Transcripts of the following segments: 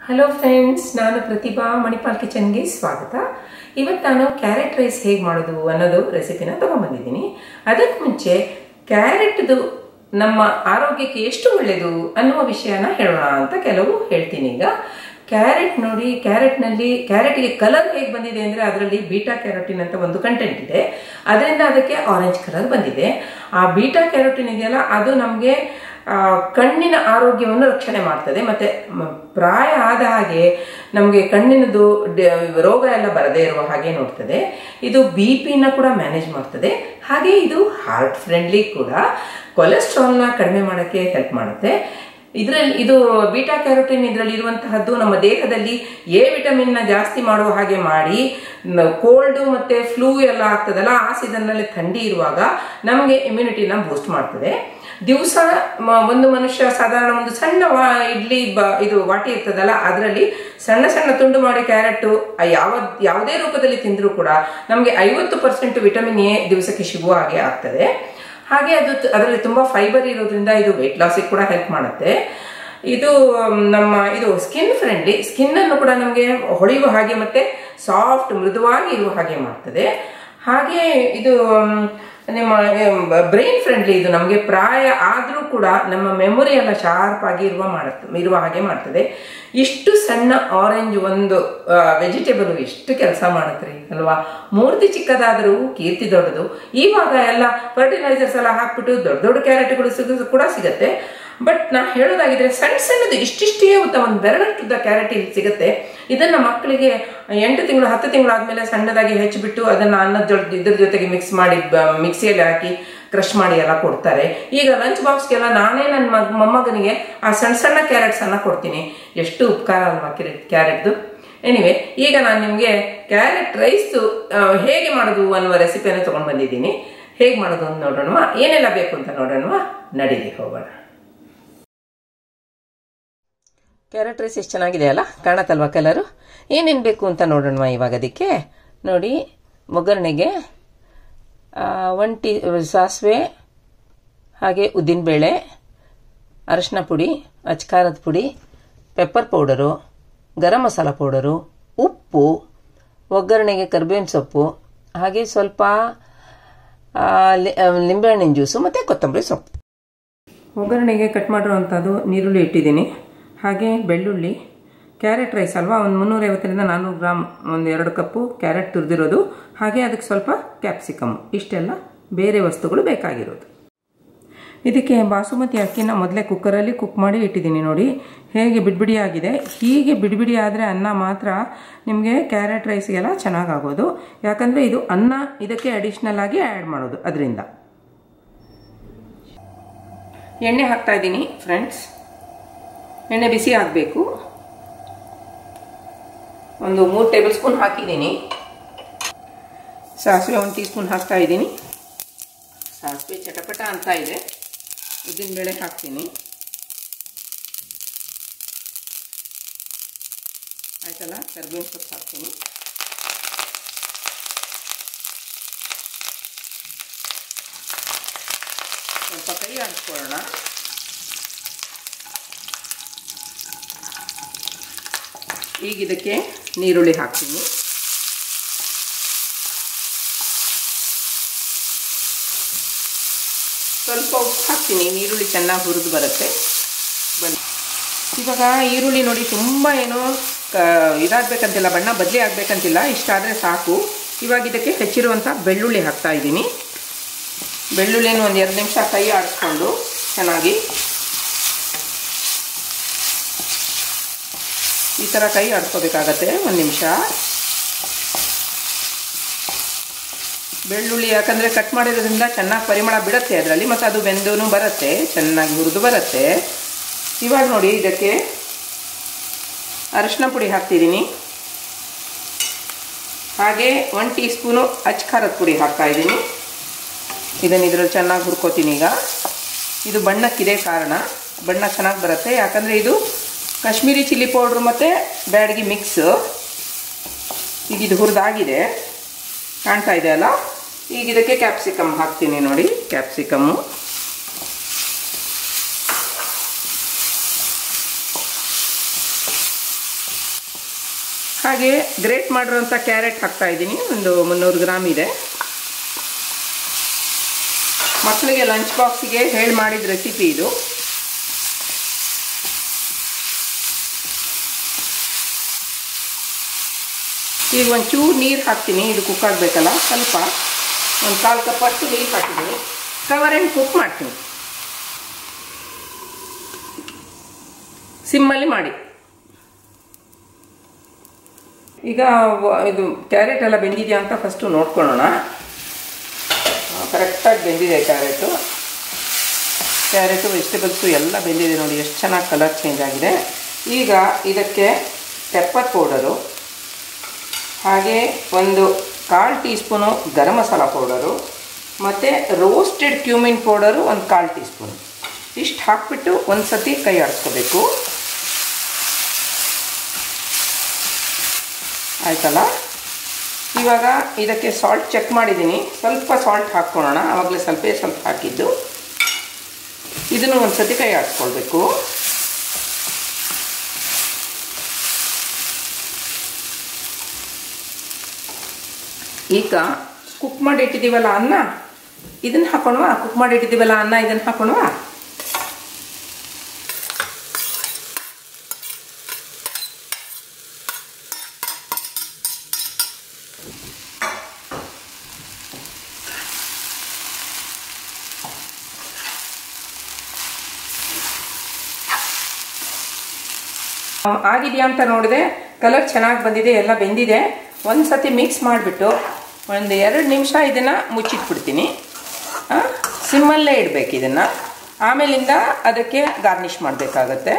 Hello friends ನಾನು ಪ್ರತಿಭಾ ಮಣಿಪಾಲ್ ಕಿಚನ್ಗೆ ಸ್ವಾಗತ ಇವತ್ತು ನಾನು ಕ್ಯಾರೆಟ್ ರೈಸ್ ಹೇಗೆ ಮಾಡೋದು ಅನ್ನೋದು ರೆಸಿಪಿನ ತೊಗೊಂಬಂದಿದ್ದೀನಿ ಅದಕ್ಕೆ ಮುಂಚೆ ಕ್ಯಾರೆಟ್ದು ನಮ್ಮ ಆರೋಗ್ಯಕ್ಕೆ ಎಷ್ಟು ಒಳ್ಳೆಯದು ಅನ್ನುವ ವಿಷಯನ ಹೇಳೋಣ ಅಂತ ಕೆಲವು ಹೇಳ್ತೀನಿ ಈಗ ಕ್ಯಾರೆಟ್ ನೋಡಿ ಕ್ಯಾರೆಟ್ನಲ್ಲಿ ಕ್ಯಾರೆಟ್ಗೆ ಕಲರ್ ಹೇಗೆ ಬಂದಿದೆ ಅಂದರೆ ಅದರಲ್ಲಿ ಬೀಟಾ ಕ್ಯಾರೋಟಿನ್ ಅಂತ ಒಂದು ಕಂಟೆಂಟ್ ಇದೆ ಅದರಿಂದ ಅದಕ್ಕೆ ಆರೆಂಜ್ ಕಲರ್ ಬಂದಿದೆ ಆ ಬೀಟಾ ಕ್ಯಾರೋಟಿನ್ ಇದೆಯಲ್ಲ ಅದು ನಮಗೆ ಕಣ್ಣಿನ ಆರೋಗ್ಯವನ್ನು ರಕ್ಷಣೆ ಮಾಡ್ತದೆ ಮತ್ತೆ ಮ- ಪ್ರಾಯ ಆದ ಹಾಗೆ ನಮಗೆ ಕಣ್ಣಿನದು ಡ- ರೋಗ ಎಲ್ಲ ಬರದೇ ಇರುವ ಹಾಗೆ ನೋಡ್ತದೆ ಇದು ಬಿ ಪಿನ ಕೂಡ ಮ್ಯಾನೇಜ್ ಮಾಡ್ತದೆ ಹಾಗೆ ಇದು ಹಾರ್ಟ್ ಫ್ರೆಂಡ್ಲಿ ಕೂಡ ಕೊಲೆಸ್ಟ್ರಾಲ್ನ ಕಡಿಮೆ ಮಾಡೋಕ್ಕೆ ಹೆಲ್ಪ್ ಮಾಡುತ್ತೆ ಇದರಲ್ಲಿ ಇದು ಬೀಟಾ ಕ್ಯಾರೋಟಿನ್ ಇದರಲ್ಲಿ ಇರುವಂತಹದ್ದು ನಮ್ಮ ದೇಹದಲ್ಲಿ ಎ ವಿಟಮಿನ್ನ ಜಾಸ್ತಿ ಮಾಡುವ ಹಾಗೆ ಮಾಡಿ ಕೋಲ್ಡು ಮತ್ತೆ ಫ್ಲೂ ಎಲ್ಲ ಆಗ್ತದಲ್ಲ ಆ ಸೀಸನ್ನಲ್ಲಿ ಥಂಡಿ ಇರುವಾಗ ನಮಗೆ ಇಮ್ಯುನಿಟಿನ ಬೂಸ್ಟ್ ಮಾಡ್ತದೆ ದಿವಸ ಒಂದು ಮನುಷ್ಯ ಸಾಧಾರಣ ಒಂದು ಸಣ್ಣ ವಾ- ಇಡ್ಲಿ ಬ ಇದು ವಾಟಿ ಇರ್ತದಲ್ಲ ಅದರಲ್ಲಿ ಸಣ್ಣ ಸಣ್ಣ ತುಂಡು ಮಾಡಿ ಕ್ಯಾರೆಟ್ ಯಾವ ಯಾವುದೇ ರೂಪದಲ್ಲಿ ತಿಂದರೂ ಕೂಡ ನಮಗೆ ಐವತ್ತು ಪರ್ಸೆಂಟ್ ವಿಟಮಿನ್ ಎ ದಿವಸಕ್ಕೆ ಸಿಗುವ ಹಾಗೆ ಆಗ್ತದೆ ಹಾಗೆ ಅದು ತ- ಅದರಲ್ಲಿ ತುಂಬಾ ಫೈಬರ್ ಇರೋದ್ರಿಂದ ಇದು ವೆಯ್ಟ್ ಲಾಸಿಗೆ ಕೂಡ ಹೆಲ್ಪ್ ಮಾಡುತ್ತೆ ಇದು ಮ್, ನಮ್ಮ ಇದು ಸ್ಕಿನ್ ಫ್ರೆಂಡ್ಲಿ ಸ್ಕಿನ್ ಅನ್ನು ಕೂಡ ನಮಗೆ ಹೊಳೆಯುವ ಹಾಗೆ ಮತ್ತೆ ಸಾಫ್ಟ್ ಮೃದುವಾಗಿ ಇರುವ ಹಾಗೆ ಮಾಡ್ತದೆ ಹಾಗೆ ಇದು ಮ್, ನಿಮ್ಮ ಬ್ರೈನ್ ಫ್ರೆಂಡ್ಲಿ ಇದು ನಮಗೆ ಪ್ರಾಯ ಆದರೂ ಕೂಡ ನಮ್ಮ ಮೆಮೊರಿ ಎಲ್ಲ ಶಾರ್ಪ್ ಆಗಿ ಇರುವ ಮಾಡುತ್ತೆ ಇರುವ ಹಾಗೆ ಮಾಡ್ತದೆ ಇಷ್ಟು ಸಣ್ಣ ಆರೆಂಜ್ ಒಂದು ವೆಜಿಟೇಬಲ್ ಎಷ್ಟು ಕೆಲಸ ಮಾಡುತ್ತೆ ಅಲ್ವಾ ಮೂರ್ತಿ ಚಿಕ್ಕದಾದರೂ ಕೀರ್ತಿ ದೊಡ್ಡದು ಇವಾಗ ಎಲ್ಲ ಫರ್ಟಿಲೈಸರ್ಸ್ ಎಲ್ಲ ಹಾಕ್ಬಿಟ್ಟು ದೊಡ್ಡ ದೊಡ್ಡ ಕ್ಯಾರೆಟ್ಗಳು ಸಿಗ ಕೂಡ ಸಿಗತ್ತೆ ಬಟ್ ನಾ ಹೇಳೋದಾಗಿದ್ರೆ ಸಣ್ಣ ಸಣ್ಣದು ಇಷ್ಟಿಷ್ಟೇ ಉದ್ದ ಒಂದು ಬೆರಳಷ್ಟುದ್ದ ಕ್ಯಾರೆಟ್ ಇಲ್ಲಿ ಸಿಗುತ್ತೆ ಇದನ್ನ ಮಕ್ಕಳಿಗೆ ಎಂಟು ತಿಂಗಳು ಹತ್ತು ತಿಂಗಳು ಆದ್ಮೇಲೆ ಸಣ್ಣದಾಗಿ ಹೆಚ್ಚಿಬಿಟ್ಟು ಅದನ್ನ ಅನ್ನದ ಜೊತೆ ಇದ್ರ ಜೊತೆಗೆ ಮಿಕ್ಸ್ ಮಾಡಿ ಬ- ಮಿಕ್ಸಿಯಲ್ಲಿ ಹಾಕಿ ಕ್ರಶ್ ಮಾಡಿ ಎಲ್ಲ ಕೊಡ್ತಾರೆ ಈಗ ಲಂಚ್ ಬಾಕ್ಸ್ಗೆಲ್ಲ ನಾನೇ ನನ್ನ ಮಗ್ ಮೊಮ್ಮಗನಿಗೆ ಆ ಸಣ್ಣ ಸಣ್ಣ ಕ್ಯಾರೆಟ್ಸ್ ಅನ್ನ ಕೊಡ್ತೀನಿ ಎಷ್ಟು ಉಪಕಾರ ಅಲ್ವಾ ಕ್ಯಾರೆಟ್ದು ಎನಿವೆ ಈಗ ನಾನು ನಿಮಗೆ ಕ್ಯಾರೆಟ್ ರೈಸ್ ಹೇಗೆ ಮಾಡೋದು ಅನ್ನುವ ರೆಸಿಪಿಯನ್ನು ತಗೊಂಡು ಬಂದಿದ್ದೀನಿ ಹೇಗೆ ಮಾಡೋದು ಅಂತ ನೋಡೋಣವಾ ಏನೆಲ್ಲ ಬೇಕು ಅಂತ ನೋಡೋಣವಾ ನಡೀಲಿ ಹೋಗೋಣ ಕ್ಯಾರೆಟ್ ರೈಸ್ ಎಷ್ಟು ಚೆನ್ನಾಗಿದೆ ಅಲ್ಲ ಕಾಣತ್ತಲ್ವಾ ಕಲರು ಏನೇನು ಬೇಕು ಅಂತ ನೋಡೋಣ ಇವಾಗ ಅದಕ್ಕೆ ನೋಡಿ ಒಗ್ಗರಣೆಗೆ ಒನ್ ಟೀ ಸಾಸಿವೆ ಹಾಗೆ ಉದ್ದಿನಬೇಳೆ ಅರಶಿನ ಪುಡಿ ಅಚ್ಕಾರದ ಪುಡಿ pepper powder garam masala powder ಉಪ್ಪು ಒಗ್ಗರಣೆಗೆ ಕರಿಬೇವಿನ ಸೊಪ್ಪು ಹಾಗೆ ಸ್ವಲ್ಪ ಆ, ಲಿ- ಆ, ಲಿಂಬೆಹಣ್ಣಿನ ಜ್ಯೂಸು ಮತ್ತು ಕೊತ್ತಂಬರಿ ಸೊಪ್ಪು ಒಗ್ಗರಣೆಗೆ ಕಟ್ ಮಾಡಿರುವಂಥದ್ದು ನೀರುಳ್ಳಿ ಇಟ್ಟಿದ್ದೀನಿ ಹಾಗೆ ಬೆಳ್ಳುಳ್ಳಿ ಕ್ಯಾರೆಟ್ ರೈಸ್ ಅಲ್ವಾ ಒಂದು ಮುನ್ನೂರೈವತ್ತರಿಂದ ನಾನ್ನೂರು ಗ್ರಾಮ್ ಒಂದು ಎರಡು ಕಪ್ಪು ಕ್ಯಾರೆಟ್ ತುರಿದಿರೋದು ಹಾಗೆ ಅದಕ್ಕೆ ಸ್ವಲ್ಪ ಕ್ಯಾಪ್ಸಿಕಮ್ ಇಷ್ಟೆಲ್ಲ ಬೇರೆ ವಸ್ತುಗಳು ಬೇಕಾಗಿರೋದು ಇದಕ್ಕೆ ಬಾಸುಮತಿ ಅಕ್ಕಿನ ಮೊದಲೇ ಕುಕ್ಕರಲ್ಲಿ ಕುಕ್ ಮಾಡಿ ಇಟ್ಟಿದ್ದೀನಿ ನೋಡಿ ಹೇಗೆ ಬಿಡ್ಬಿಡಿ ಆಗಿದೆ ಹೀಗೆ ಬಿಡಿಬಿಡಿ ಆದರೆ ಅನ್ನ ಮಾತ್ರ ನಿಮಗೆ ಕ್ಯಾರೆಟ್ ರೈಸ್ಗೆಲ್ಲ ಚೆನ್ನಾಗಾಗೋದು ಯಾಕಂದರೆ ಇದು ಅನ್ನ ಇದಕ್ಕೆ ಅಡಿಷ್ನಲ್ ಆಗಿ ಆ್ಯಡ್ ಮಾಡೋದು ಅದರಿಂದ ಎಣ್ಣೆ ಹಾಕ್ತಾ ಇದ್ದೀನಿ ಫ್ರೆಂಡ್ಸ್ ಎಣ್ಣೆ ಬಿಸಿ ಆಗಬೇಕು ಒಂದು ಮೂರು ಟೇಬಲ್ ಸ್ಪೂನ್ ಹಾಕಿದ್ದೀನಿ ಸಾಸಿವೆ ಒಂದು ಟೀ ಸ್ಪೂನ್ ಹಾಕ್ತಾ ಇದ್ದೀನಿ ಸಾಸಿವೆ ಚಟಪಟ ಅಂತ ಇದೆ ಉದ್ದಿನಬೇಳೆ ಹಾಕ್ತೀನಿ ಆಯ್ತಲ್ಲ ಕರ್ಬೇವಿನ ಸೊಪ್ಪು ಹಾಕ್ತೀನಿ ಸ್ವಲ್ಪ ಕೈ ಆಡಿಸ್ಕೊಳ್ಳೋಣ ಈಗ ಇದಕ್ಕೆ ನೀರುಳ್ಳಿ ಹಾಕ್ತೀನಿ ಸ್ವಲ್ಪ ಉಪ್ಪು ಹಾಕ್ತೀನಿ ನೀರುಳ್ಳಿ ಚೆನ್ನಾಗಿ ಹುರಿದು ಬರುತ್ತೆ ಬನ್ನಿ ಇವಾಗ ಈರುಳ್ಳಿ ನೋಡಿ ತುಂಬ ಏನೋ ಕ ಇದಾಗಬೇಕಂತಿಲ್ಲ ಬಣ್ಣ ಬದಲಿ ಆಗಬೇಕಂತಿಲ್ಲ ಇಷ್ಟಾದರೆ ಸಾಕು ಇವಾಗ ಇದಕ್ಕೆ ಹೆಚ್ಚಿರುವಂಥ ಬೆಳ್ಳುಳ್ಳಿ ಹಾಕ್ತಾ ಇದ್ದೀನಿ ಬೆಳ್ಳುಳ್ಳಿನ ಒಂದು ಎರಡು ನಿಮಿಷ ಕೈ ಆಡಿಸ್ಕೊಂಡು ಚೆನ್ನಾಗಿ ಈ ಥರ ಕೈ ಆಡ್ಕೋಬೇಕಾಗತ್ತೆ ಒಂದು ನಿಮಿಷ ಬೆಳ್ಳುಳ್ಳಿ ಯಾಕಂದರೆ ಕಟ್ ಮಾಡಿರೋದ್ರಿಂದ ಚೆನ್ನಾಗಿ ಪರಿಮಳ ಬಿಡುತ್ತೆ ಅದರಲ್ಲಿ ಮತ್ತು ಅದು ಬೆಂದೂ ಬರುತ್ತೆ ಚೆನ್ನಾಗಿ ಹುರಿದು ಬರುತ್ತೆ ಇವಾಗ ನೋಡಿ ಇದಕ್ಕೆ ಅರಶಿನ ಪುಡಿ ಹಾಕ್ತಿದ್ದೀನಿ ಹಾಗೆ ಒನ್ ಟೀ ಸ್ಪೂನು ಅಚ್ಕಾರದ ಪುಡಿ ಹಾಕ್ತಾ ಇದ್ದೀನಿ ಇದನ್ನು ಇದರಲ್ಲಿ ಚೆನ್ನಾಗಿ ಹುರ್ಕೋತೀನಿ ಈಗ ಇದು ಬಣ್ಣಕ್ಕಿದೆ ಕಾರಣ ಬಣ್ಣ ಚೆನ್ನಾಗಿ ಬರುತ್ತೆ ಯಾಕಂದರೆ ಇದು ಕಾಶ್ಮೀರಿ ಚಿಲ್ಲಿ ಪೌಡ್ರು ಮತ್ತು ಬ್ಯಾಡಗಿ ಮಿಕ್ಸ್ ಈಗ ಇದು ಹುರಿದಾಗಿದೆ ಕಾಣ್ತಾ ಇದೆ ಅಲ್ಲ ಈಗ ಇದಕ್ಕೆ ಕ್ಯಾಪ್ಸಿಕಮ್ ಹಾಕ್ತೀನಿ ನೋಡಿ ಕ್ಯಾಪ್ಸಿಕಮ್ಮು ಹಾಗೆ ಗ್ರೇಟ್ ಮಾಡಿರೋಂಥ ಕ್ಯಾರೆಟ್ ಹಾಕ್ತಾ ಇದ್ದೀನಿ ಒಂದು ಮುನ್ನೂರು ಗ್ರಾಮ್ ಇದೆ ಮಕ್ಕಳಿಗೆ ಲಂಚ್ ಬಾಕ್ಸಿಗೆ ಹೇಳಿ ಮಾಡಿದ ರೆಸಿಪಿ ಇದು ಈಗ ಒಂಚೂರು ನೀರು ಹಾಕ್ತೀನಿ ಇದು ಕುಕ್ ಆಗಬೇಕಲ್ಲ ಸ್ವಲ್ಪ ಒಂದು ಕಾಲು ಕಪ್ ಅಷ್ಟು ನೀರು ಹಾಕಿದ್ದೀನಿ ಕವರ್ ಆ್ಯಂಡ್ ಕುಕ್ ಮಾಡ್ತೀನಿ ಸಿಮ್ಮಲ್ಲಿ ಮಾಡಿ ಈಗ ವ- ಇದು ಕ್ಯಾರೆಟ್ ಎಲ್ಲ ಬೆಂದಿದೆಯಾ ಅಂತ ಫಸ್ಟು ನೋಡ್ಕೊಳ್ಳೋಣ ಕರೆಕ್ಟಾಗಿ ಬೆಂದಿದೆ ಕ್ಯಾರೆಟು ಕ್ಯಾರೆಟು ವೆಜಿಟೇಬಲ್ಸು ಎಲ್ಲ ಬೆಂದಿದೆ ನೋಡಿ ಎಷ್ಟು ಚೆನ್ನಾಗಿ ಕಲರ್ ಚೇಂಜ್ ಆಗಿದೆ ಈಗ ಇದಕ್ಕೆ ಪೆಪ್ಪರ್ ಪೌಡರು ಹಾಗೆ ಒಂದು ಕಾಲು teaspoon garam masala powder ಮತ್ತು ರೋಸ್ಟೆಡ್ ಕ್ಯೂಮಿನ್ ಪೌಡರು ಒಂದು ಕಾಲು ಟೀ ಸ್ಪೂನು ಇಷ್ಟು ಹಾಕ್ಬಿಟ್ಟು ಒಂದು ಸತಿ ಕೈ ಆಡಿಸ್ಕೋಬೇಕು ಆಯ್ತಲ್ಲ ಇವಾಗ ಇದಕ್ಕೆ ಸಾಲ್ಟ್ ಚೆಕ್ ಮಾಡಿದ್ದೀನಿ ಸ್ವಲ್ಪ ಸಾಲ್ಟ್ ಹಾಕ್ಕೊಳ್ಳೋಣ ಆವಾಗಲೇ ಸ್ವಲ್ಪ ಸ್ವಲ್ಪ ಹಾಕಿದ್ದು ಇದನ್ನು ಒಂದು ಸತಿ ಕೈ ಆಡಿಸ್ಕೊಳ್ಬೇಕು ಈಗ ಕುಕ್ ಮಾಡಿ ಇಟ್ಟಿದ್ದೀವಲ್ಲ ಅನ್ನ ಇದನ್ನು ಹಾಕೋಣವಾ ಕುಕ್ ಮಾಡಿ ಇಟ್ಟಿದ್ದೀವಲ್ಲ ಅನ್ನ ಇದನ್ನು ಹಾಕೋಣವಾ ಆಗಿದೆಯಾ ಅಂತ ನೋಡಿದೆ ಕಲರ್ ಚೆನ್ನಾಗಿ ಬಂದಿದೆ ಎಲ್ಲ ಬೆಂದಿದೆ ಒಂದು ಸತಿ ಮಿಕ್ಸ್ ಮಾಡಿಬಿಟ್ಟು ಒಂದು ಎರಡು ನಿಮಿಷ ಇದನ್ನು ಮುಚ್ಚಿಟ್ಬಿಡ್ತೀನಿ ಆ, ಸಿಮ್ಮಲ್ಲೇ ಇಡಬೇಕು ಇದನ್ನು ಆಮೇಲಿಂದ ಅದಕ್ಕೆ ಗಾರ್ನಿಷ್ ಮಾಡಬೇಕಾಗತ್ತೆ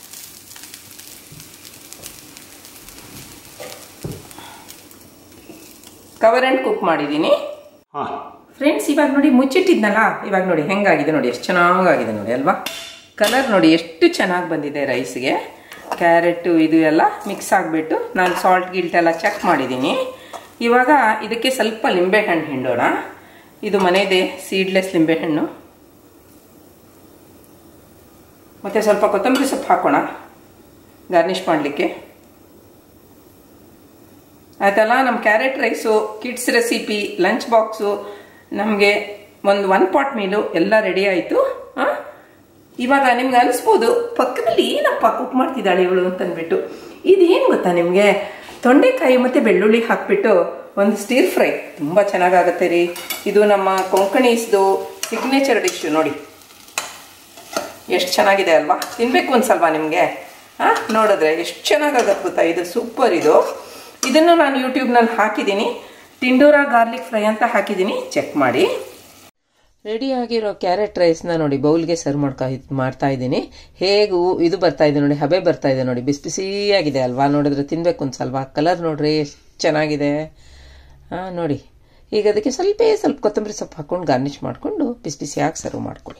ಕವರ್ ಆ್ಯಂಡ್ ಕುಕ್ ಮಾಡಿದ್ದೀನಿ ಹಾಂ ಫ್ರೆಂಡ್ಸ್ ಇವಾಗ ನೋಡಿ ಮುಚ್ಚಿಟ್ಟಿದ್ನಲ್ಲ ಇವಾಗ ನೋಡಿ ಹೆಂಗಾಗಿದೆ ನೋಡಿ ಎಷ್ಟು ಚೆನ್ನಾಗಾಗಿದೆ ನೋಡಿ ಅಲ್ವಾ ಕಲರ್ ನೋಡಿ ಎಷ್ಟು ಚೆನ್ನಾಗಿ ಬಂದಿದೆ ರೈಸ್ಗೆ ಕ್ಯಾರೆಟು ಇದು ಎಲ್ಲ ಮಿಕ್ಸ್ ಆಗಿಬಿಟ್ಟು ನಾನು ಸಾಲ್ಟ್ ಗಿಲ್ಟ್ ಎಲ್ಲ ಚೆಕ್ ಮಾಡಿದ್ದೀನಿ ಇವಾಗ ಇದಕ್ಕೆ ಸ್ವಲ್ಪ ಲಿಂಬೆಹಣ್ಣು ಹಿಂಡೋಣ ಇದು ಮನೆಯದೇ ಸೀಡ್ಲೆಸ್ ಲಿಂಬೆಹಣ್ಣು ಮತ್ತು ಸ್ವಲ್ಪ ಕೊತ್ತಂಬರಿ ಸೊಪ್ಪು ಹಾಕೋಣ ಗಾರ್ನಿಷ್ ಮಾಡಲಿಕ್ಕೆ ಆಯ್ತಲ್ಲ ನಮ್ಮ carrot rice kids recipe lunch box ನಮಗೆ ಒಂದು ಒನ್ ಪಾಟ್ ಮೀಲು ಎಲ್ಲ ರೆಡಿ ಆಯಿತು ಇವಾಗ ನಿಮ್ಗೆ ಅನಿಸ್ಬೋದು ಪಕ್ಕದಲ್ಲಿ ಏನಪ್ಪ ಕುಕ್ ಮಾಡ್ತಿದ್ದಾಳೆ ಇವಳು ಅಂತಂದ್ಬಿಟ್ಟು ಇದೇನು ಗೊತ್ತಾ ನಿಮಗೆ ತೊಂಡೆಕಾಯಿ ಮತ್ತು ಬೆಳ್ಳುಳ್ಳಿ ಹಾಕ್ಬಿಟ್ಟು ಒಂದು ಸ್ಟೀರ್ ಫ್ರೈ ತುಂಬ ಚೆನ್ನಾಗಾಗತ್ತೆ ರೀ ಇದು ನಮ್ಮ ಕೊಂಕಣಿಸ್ದು ಸಿಗ್ನೇಚರ್ ಡಿಶ್ಶು ನೋಡಿ ಎಷ್ಟು ಚೆನ್ನಾಗಿದೆ ಅಲ್ವಾ ತಿನ್ಬೇಕು ಅನ್ಸಲ್ವಾ ನಿಮಗೆ ಹಾಂ ನೋಡಿದ್ರೆ ಎಷ್ಟು ಚೆನ್ನಾಗಾಗತ್ತೆ ಗೊತ್ತಾ ಇದು ಸೂಪರ್ ಇದು ಇದನ್ನು ನಾನು ಯೂಟ್ಯೂಬ್ನಲ್ಲಿ ಹಾಕಿದ್ದೀನಿ ಟಿಂಡೋರಾ ಗಾರ್ಲಿಕ್ ಫ್ರೈ ಅಂತ ಹಾಕಿದ್ದೀನಿ ಚೆಕ್ ಮಾಡಿ ರೆಡಿ ಆಗಿರೋ ಕ್ಯಾರೆಟ್ ರೈಸ್ನ ನೋಡಿ ಬೌಲ್ಗೆ ಸರ್ವ್ ಮಾಡ್ಕಾ ಮಾಡ್ತಾ ಇದ್ದೀನಿ ಹೇಗೂ ಇದು ಬರ್ತಾ ಇದೆ ನೋಡಿ ಹಬೆ ಬರ್ತಾ ಇದೆ ನೋಡಿ ಬಿಸಿ ಬಿಸಿಯಾಗಿದೆ ಅಲ್ವಾ ನೋಡಿದ್ರೆ ತಿನ್ಬೇಕು ಅನ್ಸಲ್ವಾ ಕಲರ್ ನೋಡ್ರಿ ಎಷ್ಟು ಚೆನ್ನಾಗಿದೆ ಹಾಂ ನೋಡಿ ಈಗ ಅದಕ್ಕೆ ಸ್ವಲ್ಪ ಸ್ವಲ್ಪ ಕೊತ್ತಂಬರಿ ಸೊಪ್ಪು ಹಾಕೊಂಡು ಗಾರ್ನಿಷ್ ಮಾಡಿಕೊಂಡು ಬಿಸಿ ಬಿಸಿಯಾಗಿ ಸರ್ವ್ ಮಾಡ್ಕೊಳ್ಳಿ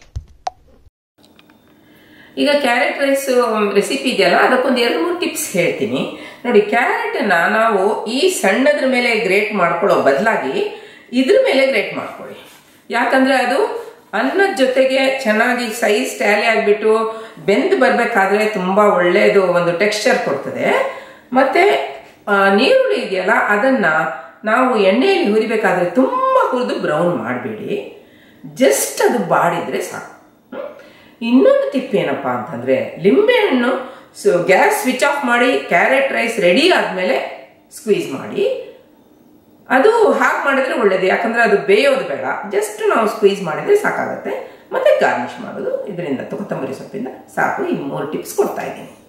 ಈಗ ಕ್ಯಾರೆಟ್ ರೈಸ್ ರೆಸಿಪಿ ಇದೆಯಲ್ಲ ಅದಕ್ಕೊಂದು ಎರಡು ಮೂರು ಟಿಪ್ಸ್ ಹೇಳ್ತೀನಿ ನೋಡಿ ಕ್ಯಾರೆಟನ್ನ ನಾವು ಈ ಸಣ್ಣದ್ರ ಮೇಲೆ ಗ್ರೇಟ್ ಮಾಡ್ಕೊಳ್ಳೋ ಬದಲಾಗಿ ಇದ್ರ ಮೇಲೆ ಗ್ರೇಟ್ ಮಾಡ್ಕೊಳ್ಳಿ ಯಾಕಂದ್ರೆ ಅದು ಅನ್ನದ ಜೊತೆಗೆ ಚೆನ್ನಾಗಿ ಸೈಜ್ ಟ್ಯಾಲಿ ಆಗಿಬಿಟ್ಟು ಬೆಂದು ಬರಬೇಕಾದ್ರೆ ತುಂಬ ಒಳ್ಳೆಯದು ಒಂದು ಟೆಕ್ಸ್ಚರ್ ಕೊಡ್ತದೆ ಮತ್ತೆ ಆ, ನೀರುಳ್ಳಿ ಇದೆಯಲ್ಲ ಅದನ್ನ ನಾವು ಎಣ್ಣೆಯಲ್ಲಿ ಹುರಿಬೇಕಾದ್ರೆ ತುಂಬ ಹುರಿದು ಬ್ರೌನ್ ಮಾಡಬೇಡಿ ಜಸ್ಟ್ ಅದು ಬಾಡಿದ್ರೆ ಸಾಕು ಹ್ಮ್? ಇನ್ನೊಂದು ಟಿಪ್ ಏನಪ್ಪಾ ಅಂತಂದ್ರೆ ಲಿಂಬೆಹಣ್ಣು ಸೊ ಗ್ಯಾಸ್ ಸ್ವಿಚ್ ಆಫ್ ಮಾಡಿ ಕ್ಯಾರೆಟ್ ರೈಸ್ ರೆಡಿ ಆದ್ಮೇಲೆ ಸ್ಕ್ವೀಸ್ ಮಾಡಿ ಅದು ಹಾಗೆ ಮಾಡಿದ್ರೆ ಒಳ್ಳೇದು ಯಾಕಂದ್ರೆ ಅದು ಬೇಯೋದು ಬೇಡ ಜಸ್ಟ್ ನಾವು ಸ್ಕ್ವೀಸ್ ಮಾಡಿದ್ರೆ ಸಾಕಾಗುತ್ತೆ ಮತ್ತೆ ಗಾರ್ನಿಷ್ ಮಾಡೋದು ಇದರಿಂದ ಕೊತ್ತಂಬರಿ ಸೊಪ್ಪಿಂದ ಸಾಕು ಈ ಮೂರು ಟಿಪ್ಸ್ ಕೊಡ್ತಾ ಇದ್ದೀನಿ